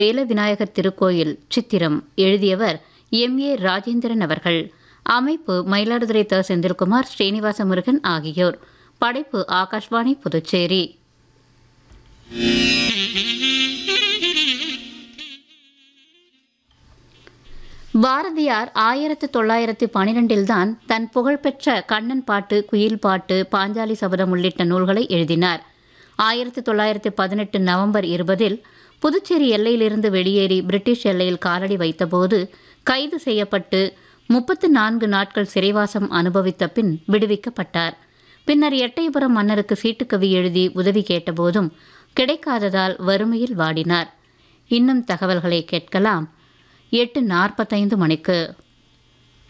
வேல விநாயகர் திருக்கோயில் சித்திரம் எழுதியவர் எம் ஏ ராஜேந்திரன் அவர்கள் அமைப்பு மயிலாடுதுறை த செந்தில்குமார் ஸ்ரீனிவாச முருகன் ஆகியோர் படைப்பு ஆகாஷ்வாணி புதுச்சேரி பாரதியார் ஆயிரத்து தொள்ளாயிரத்து பனிரெண்டில்தான் தன் புகழ்பெற்ற கண்ணன் பாட்டு குயில் பாட்டு பாஞ்சாலி சபதம் உள்ளிட்ட நூல்களை எழுதினார் ஆயிரத்து தொள்ளாயிரத்து பதினெட்டு நவம்பர் இருபதில் புதுச்சேரி எல்லையிலிருந்து வெளியேறி பிரிட்டிஷ் எல்லையில் காலடி வைத்தபோது கைது செய்யப்பட்டு முப்பத்து நான்கு நாட்கள் சிறைவாசம் அனுபவித்த பின் விடுவிக்கப்பட்டார் பின்னர் எட்டயபுரம் மன்னருக்கு சீட்டுக்கவி எழுதி உதவி கேட்டபோதும் கிடைக்காததால் வறுமையில் வாடினார் இன்னும் தகவல்களை கேட்கலாம் எட்டு நாற்பத்தைந்து மணிக்கு